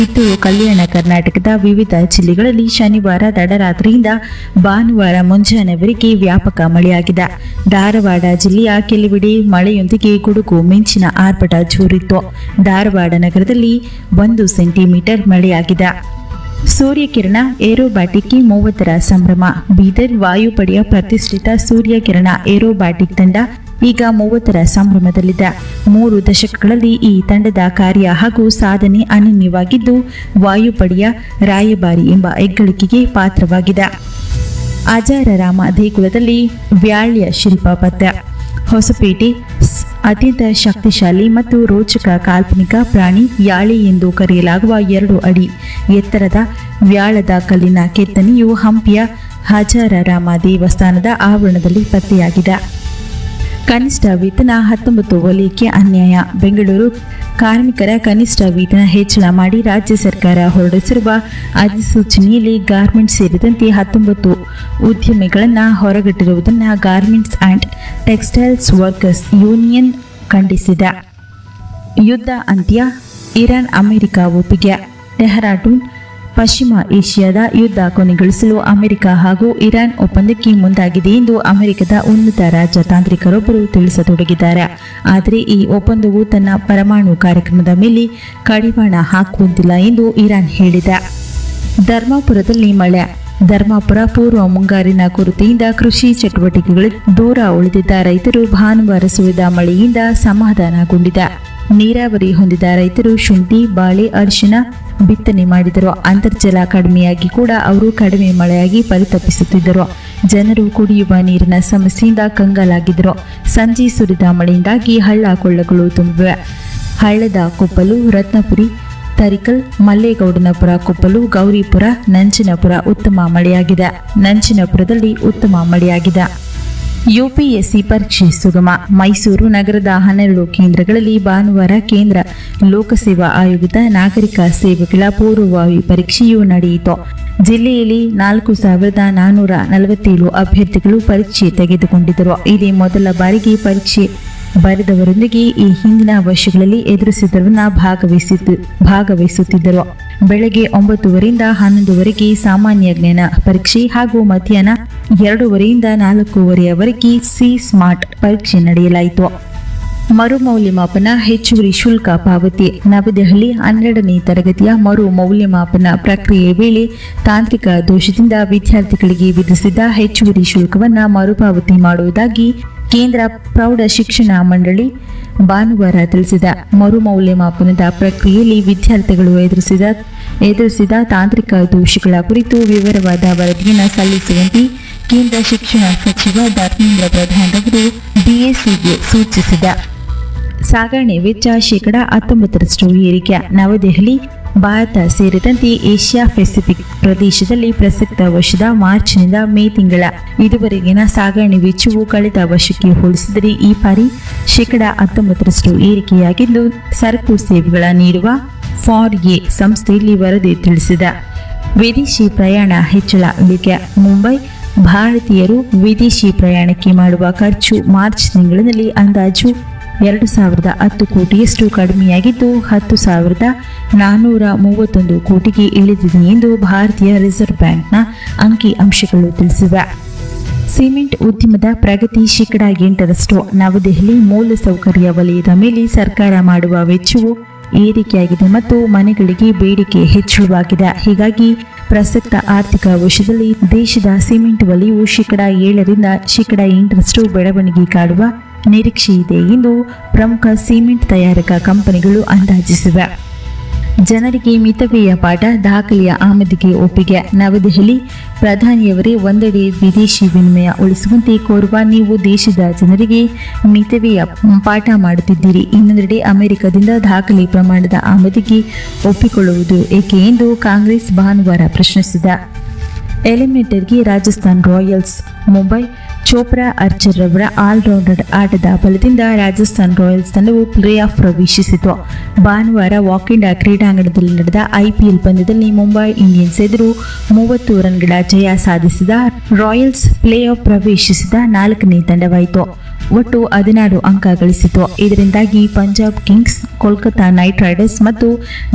ಕಿತ್ತೂರು ಕಲ್ಯಾಣ ಕರ್ನಾಟಕದ ವಿವಿಧ ಜಿಲ್ಲೆಗಳಲ್ಲಿ ಶನಿವಾರ ತಡರಾತ್ರಿಯಿಂದ ಭಾನುವಾರ ಮುಂಜಾನೆವರೆಗೆ ವ್ಯಾಪಕ ಮಳೆಯಾಗಿದೆ ಧಾರವಾಡ ಜಿಲ್ಲೆಯ ಕೆಲವೆಡೆ ಮಳೆಯೊಂದಿಗೆ ಗುಡುಗು ಮಿಂಚಿನ ಆರ್ಭಟ ಜೋರಿತ್ತು ಧಾರವಾಡ ನಗರದಲ್ಲಿ ಒಂದು ಸೆಂಟಿಮೀಟರ್ ಮಳೆಯಾಗಿದೆ ಸೂರ್ಯಕಿರಣ ಏರೋಬ್ಯಾಟಿಕ್ಗೆ ಮೂವತ್ತರ ಸಂಭ್ರಮ ಬೀದರ್ ವಾಯುಪಡೆಯ ಪ್ರತಿಷ್ಠಿತ ಸೂರ್ಯಕಿರಣ ಏರೋಬ್ಯಾಟಿಕ್ ತಂಡ ಈಗ ಮೂವತ್ತರ ಸಂಭ್ರಮದಲ್ಲಿದೆ ಮೂರು ದಶಕಗಳಲ್ಲಿ ಈ ತಂಡದ ಕಾರ್ಯ ಹಾಗೂ ಸಾಧನೆ ಅನನ್ಯವಾಗಿದ್ದು ವಾಯುಪಡೆಯ ರಾಯಭಾರಿ ಎಂಬ ಹೆಗ್ಗಳಿಕೆಗೆ ಪಾತ್ರವಾಗಿದೆ ಅಜಾರರಾಮ ದೇಗುಲದಲ್ಲಿ ವ್ಯಾಳ್ಯ ಶಿಲ್ಪ ಪತ್ತೆ ಹೊಸಪೇಟೆ ಸ್- ಅತ್ಯಂತ ಶಕ್ತಿಶಾಲಿ ಮತ್ತು ರೋಚಕ ಕಾಲ್ಪನಿಕ ಪ್ರಾಣಿ ಯಾಳಿ ಎಂದು ಕರೆಯಲಾಗುವ ಎರಡು ಅಡಿ ಎತ್ತರದ ವ್ಯಾಳದ ಕಲ್ಲಿನ ಕೆತ್ತನೆಯು ಹಂಪಿಯ ಹಜಾರರಾಮ ದೇವಸ್ಥಾನದ ಆವರಣದಲ್ಲಿ ಪತ್ತೆಯಾಗಿದೆ ಕನಿಷ್ಠ ವೇತನ ಹತ್ತೊಂಬತ್ತು ವಲಯಕ್ಕೆ ಅನ್ಯಾಯ ಬೆಂಗಳೂರು ಕಾರ್ಮಿಕರ ಕನಿಷ್ಠ ವೇತನ ಹೆಚ್ಚಳ ಮಾಡಿ ರಾಜ್ಯ ಸರ್ಕಾರ ಹೊರಡಿಸಿರುವ ಅಧಿಸೂಚನೆಯಲ್ಲಿ ಗಾರ್ಮೆಂಟ್ಸ್ ಸೇರಿದಂತೆ ಹತ್ತೊಂಬತ್ತು ಉದ್ಯಮಿಗಳನ್ನು ಹೊರಗಿಟ್ಟಿರುವುದನ್ನು garments and textiles workers union ಖಂಡಿಸಿದೆ ಯುದ್ಧ ಅಂತ್ಯ ಇರಾನ್ ಅಮೆರಿಕ ಒಪ್ಪಿಗೆ ಡೆಹರಾಡೂನ್ ಪಶ್ಚಿಮ ಏಷ್ಯಾದ ಯುದ್ಧ ಕೊನೆಗೊಳಿಸಲು ಅಮೆರಿಕ ಹಾಗೂ ಇರಾನ್ ಒಪ್ಪಂದಕ್ಕೆ ಮುಂದಾಗಿದೆ ಎಂದು ಅಮೆರಿಕದ ಉನ್ನತ ರಾಜತಾಂತ್ರಿಕರೊಬ್ಬರು ತಿಳಿಸತೊಡಗಿದ್ದಾರೆ ಆದರೆ ಈ ಒಪ್ಪಂದವು ತನ್ನ ಪರಮಾಣು ಕಾರ್ಯಕ್ರಮದ ಮೇಲೆ ಕಡಿವಾಣ ಹಾಕುವಂತಿಲ್ಲ ಎಂದು ಇರಾನ್ ಹೇಳಿದೆ ಧರ್ಮಾಪುರದಲ್ಲಿ ಮಳೆ ಧರ್ಮಾಪುರ ಪೂರ್ವ ಮುಂಗಾರಿನ ಕೊರತೆಯಿಂದ ಕೃಷಿ ಚಟುವಟಿಕೆಗಳು ದೂರ ಉಳಿದಿದ್ದ ರೈತರು ಭಾನುವಾರ ಸುರಿದ ಮಳೆಯಿಂದ ಸಮಾಧಾನಗೊಂಡಿದೆ ನೀರಾವರಿ ಹೊಂದಿದ ರೈತರು ಶುಂಠಿ ಬಾಳೆ ಅರಿಶಿನ ಬಿತ್ತನೆ ಮಾಡಿದರು ಅಂತರ್ಜಲ ಕಡಿಮೆಯಾಗಿ ಕೂಡ ಅವರು ಕಡಿಮೆ ಮಳೆಯಾಗಿ ಪರಿತಪಿಸುತ್ತಿದ್ದರು ಜನರು ಕುಡಿಯುವ ನೀರಿನ ಸಮಸ್ಯೆಯಿಂದ ಕಂಗಾಲಾಗಿದ್ದರು ಸಂಜೆ ಸುರಿದ ಮಳೆಯಿಂದಾಗಿ ಹಳ್ಳ ಕೊಳ್ಳಗಳು ತುಂಬಿವೆ ಹಳ್ಳದ ಕೊಪ್ಪಲು ರತ್ನಪುರಿ ತರಿಕಲ್ ಮಲ್ಲೇಗೌಡನಪುರ ಕೊಪ್ಪಲು ಗೌರಿಪುರ ನಂಜನಪುರ ಉತ್ತಮ ಮಳೆಯಾಗಿದೆ ನಂಜನಪುರದಲ್ಲಿ ಉತ್ತಮ ಮಳೆಯಾಗಿದೆ ಯುಪಿಎಸ್ಸಿ ಪರೀಕ್ಷೆ ಸುಗಮ ಮೈಸೂರು ನಗರದ ಹನ್ನೆರಡು ಕೇಂದ್ರಗಳಲ್ಲಿ ಭಾನುವಾರ ಕೇಂದ್ರ ಲೋಕಸೇವಾ ಆಯೋಗದ ನಾಗರಿಕ ಸೇವೆಗಳ ಪೂರ್ವಭಾವಿ ಪರೀಕ್ಷೆಯು ನಡೆಯಿತು ಜಿಲ್ಲೆಯಲ್ಲಿ ನಾಲ್ಕು ಸಾವಿರದ ನಾನ್ನೂರ ನಲವತ್ತೇಳು ಅಭ್ಯರ್ಥಿಗಳು ಪರೀಕ್ಷೆ ತೆಗೆದುಕೊಂಡಿದ್ದರು ಇದೇ ಮೊದಲ ಬಾರಿಗೆ ಪರೀಕ್ಷೆ ಬರೆದವರೊಂದಿಗೆ ಈ ಹಿಂದಿನ ವರ್ಷಗಳಲ್ಲಿ ಎದುರಿಸಿದವರನ್ನ ಭಾಗವಹಿಸಿದ್ದು ಭಾಗವಹಿಸುತ್ತಿದ್ದರು ಬೆಳಗ್ಗೆ ಒಂಬತ್ತುವರೆಯಿಂದ ಹನ್ನೊಂದುವರೆಗೆ ಸಾಮಾನ್ಯ ಜ್ಞಾನ ಪರೀಕ್ಷೆ ಹಾಗೂ ಮಧ್ಯಾಹ್ನ ಎರಡೂವರೆಯಿಂದ ನಾಲ್ಕೂವರೆಯವರೆಗೆ ಸಿ ಸ್ಮಾರ್ಟ್ ಪರೀಕ್ಷೆ ನಡೆಯಲಾಯಿತು ಮರುಮೌಲ್ಯಮಾಪನ ಹೆಚ್ಚುವರಿ ಶುಲ್ಕ ಪಾವತಿ ನವದೆಹಲಿ ಹನ್ನೆರಡನೇ ತರಗತಿಯ ಮರು ಮೌಲ್ಯಮಾಪನ ಪ್ರಕ್ರಿಯೆ ವೇಳೆ ತಾಂತ್ರಿಕ ದೋಷದಿಂದ ವಿದ್ಯಾರ್ಥಿಗಳಿಗೆ ವಿಧಿಸಿದ ಹೆಚ್ಚುವರಿ ಶುಲ್ಕವನ್ನು ಮರುಪಾವತಿ ಮಾಡುವುದಾಗಿ ಕೇಂದ್ರ ಪ್ರೌಢ ಶಿಕ್ಷಣ ಮಂಡಳಿ ಭಾನುವಾರ ತಿಳಿಸಿದೆ ಮರು ಮೌಲ್ಯಮಾಪನದ ಪ್ರಕ್ರಿಯೆಯಲ್ಲಿ ವಿದ್ಯಾರ್ಥಿಗಳು ಎದುರಿಸಿದ ಎದುರಿಸಿದ ತಾಂತ್ರಿಕ ದೋಷಗಳ ಕುರಿತು ವಿವರವಾದ ವರದಿಯನ್ನು ಸಲ್ಲಿಸುವಂತೆ ಕೇಂದ್ರ ಶಿಕ್ಷಣ ಸಚಿವ ಧರ್ಮೇಂದ್ರ ಪ್ರಧಾನ್ ಅವರು ಡಿಎಸಿಗೆ ಸೂಚಿಸಿದೆ ಸಾಗಣೆ ವೆಚ್ಚ ಶೇಕಡ ಹತ್ತೊಂಬತ್ತರಷ್ಟು ಏರಿಕೆ ನವದೆಹಲಿ ಭಾರತ ಸೇರಿದಂತೆ ಏಷ್ಯಾ ಪೆಸಿಫಿಕ್ ಪ್ರದೇಶದಲ್ಲಿ ಪ್ರಸಕ್ತ ವರ್ಷದ ಮಾರ್ಚ್ನಿಂದ ಮೇ ತಿಂಗಳ ಇದುವರೆಗಿನ ಸಾಗಣೆ ವೆಚ್ಚವು ಕಳೆದ ವರ್ಷಕ್ಕೆ ಹೋಲಿಸಿದರೆ ಈ ಬಾರಿ ಶೇಕಡ ಹತ್ತೊಂಬತ್ತರಷ್ಟು ಏರಿಕೆಯಾಗಿದ್ದು ಸರಕು ಸೇವೆಗಳ ನೀಡುವ ಫಾರ್ ಎ ಸಂಸ್ಥೆಯಲ್ಲಿ ವರದಿ ತಿಳಿಸಿದೆ ವಿದೇಶಿ ಪ್ರಯಾಣ ಹೆಚ್ಚಳ ಇಳಿಕೆ ಮುಂಬೈ ಭಾರತೀಯರು ವಿದೇಶಿ ಪ್ರಯಾಣಕ್ಕೆ ಮಾಡುವ ಖರ್ಚು ಮಾರ್ಚ್ ತಿಂಗಳಿನಲ್ಲಿ ಅಂದಾಜು ಎರಡು ಸಾವಿರದ ಹತ್ತು ಕೋಟಿಯಷ್ಟು ಕಡಿಮೆಯಾಗಿದ್ದು ಹತ್ತು ಸಾವಿರದ ನಾನ್ನೂರ ಮೂವತ್ತೊಂದು ಕೋಟಿಗೆ ಇಳಿದಿದೆ ಎಂದು ಭಾರತೀಯ ರಿಸರ್ವ್ ಬ್ಯಾಂಕ್ನ ಅಂಕಿ ಅಂಶಗಳು ತಿಳಿಸಿವೆ ಸಿಮೆಂಟ್ ಉದ್ಯಮದ ಪ್ರಗತಿ ಶೇಕಡ ಎಂಟರಷ್ಟು ನವದೆಹಲಿ ಮೂಲಸೌಕರ್ಯ ವಲಯದ ಮೇಲೆ ಸರ್ಕಾರ ಮಾಡುವ ವೆಚ್ಚವು ಏರಿಕೆಯಾಗಿದೆ ಮತ್ತು ಮನೆಗಳಿಗೆ ಬೇಡಿಕೆ ಹೆಚ್ಚಳವಾಗಿದೆ ಹೀಗಾಗಿ ಪ್ರಸಕ್ತ ಆರ್ಥಿಕ ವರ್ಷದಲ್ಲಿ ದೇಶದ ಸಿಮೆಂಟ್ ವಲಯವು ಶೇಕಡ ಏಳರಿಂದ ಶೇಕಡ ಎಂಟರಷ್ಟು ಬೆಳವಣಿಗೆ ಕಾಡುವ ನಿರೀಕ್ಷೆ ಇದೆ ಎಂದು ಪ್ರಮುಖ ಸಿಮೆಂಟ್ ತಯಾರಕ ಕಂಪನಿಗಳು ಅಂದಾಜಿಸಿವೆ ಜನರಿಗೆ ಮಿತವ್ಯಯ ಪಾಠ ದಾಖಲೆಯ ಆಮದಿಗೆ ಒಪ್ಪಿಗೆ ನವದೆಹಲಿ ಪ್ರಧಾನಿಯವರೇ ಒಂದೆಡೆ ವಿದೇಶಿ ವಿನಿಮಯ ಉಳಿಸುವಂತೆ ಕೋರುವ ನೀವು ದೇಶದ ಜನರಿಗೆ ಮಿತವ್ಯಯ ಪಾಠ ಮಾಡುತ್ತಿದ್ದೀರಿ ಇನ್ನೊಂದೆಡೆ ಅಮೆರಿಕದಿಂದ ದಾಖಲೆ ಪ್ರಮಾಣದ ಆಮದಿಗೆ ಒಪ್ಪಿಕೊಳ್ಳುವುದು ಏಕೆ ಎಂದು ಕಾಂಗ್ರೆಸ್ ಭಾನುವಾರ ಪ್ರಶ್ನಿಸಿದೆ ಎಲಿಮಿನೇಟರ್ಗೆ Rajasthan Royals Mumbai Jofra Archer ರವರ ಆಲ್ರೌಂಡರ್ ಆಟದ ಬಲದಿಂದ ರಾಜಸ್ಥಾನ್ ರಾಯಲ್ಸ್ ತಂಡವು ಪ್ಲೇ ಆಫ್ ಪ್ರವೇಶಿಸಿತು ಭಾನುವಾರ ವಾಕಿಂಡ ಕ್ರೀಡಾಂಗಣದಲ್ಲಿ ನಡೆದ ಐಪಿಎಲ್ ಪಂದ್ಯದಲ್ಲಿ ಮುಂಬೈ ಇಂಡಿಯನ್ಸ್ ಎದುರು ಮೂವತ್ತು ರನ್ಗಳ ಜಯ ಸಾಧಿಸಿದ ರಾಯಲ್ಸ್ ಪ್ಲೇ ಆಫ್ ಪ್ರವೇಶಿಸಿದ ನಾಲ್ಕನೇ ತಂಡವಾಯಿತು ಒಟ್ಟು ಹದಿನಾರು ಅಂಕ ಗಳಿಸಿತು ಇದರಿಂದಾಗಿ Punjab Kings Kolkata Knight Riders ಮತ್ತು